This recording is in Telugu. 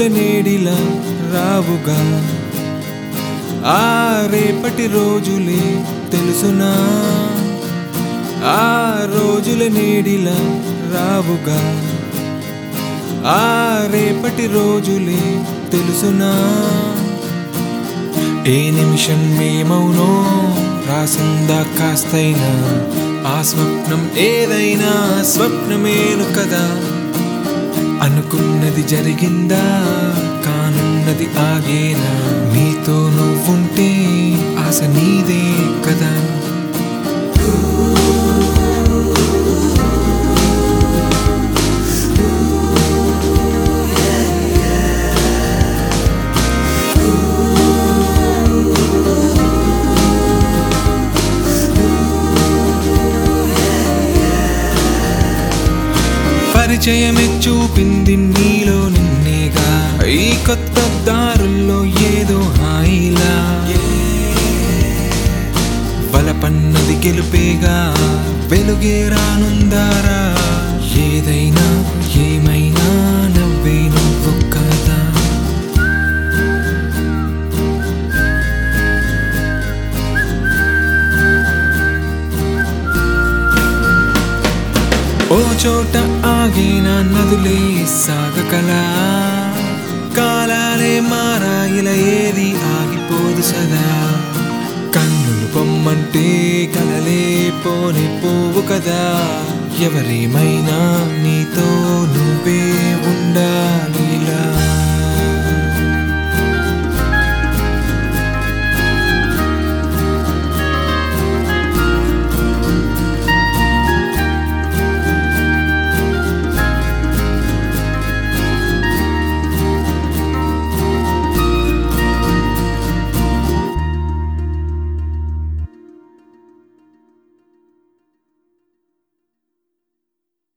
నేడిలా రావుగా ఆ రేపటి రోజులే తెలుసునా ఆ రోజుల నేడిలా రావుగా ఆ రేపటి రోజులే తెలుసునా ఏ నిమిషం ఏమవునో రాసిందా కాస్తైనా ఆ స్వప్నం ఏదైనా స్వప్నమేను కదా అనుకున్నది జరిగిందా కానున్నది ఆగేనా నీతో నువ్వుంటే ఆశ నీదే కదా పరిచయమే చూపింది నీలో నిన్నేగా ఈ కొత్త దారుల్లో ఏదో హాయిలా బలపన్నది గెలుపేగా వెలుగే రానుందారా ఏదైనా ఏమైనా నవ్వే నువ్వు కదా ఓ చోట ఆగిన నదులే సాగకలా కాలాలే మారాయిల ఏది ఆగిపోదు సదా కన్నులు పొమ్మంటే కలలే పోని పోవు కదా ఎవరేమైనా నీతో నువ్వే ఉండాలి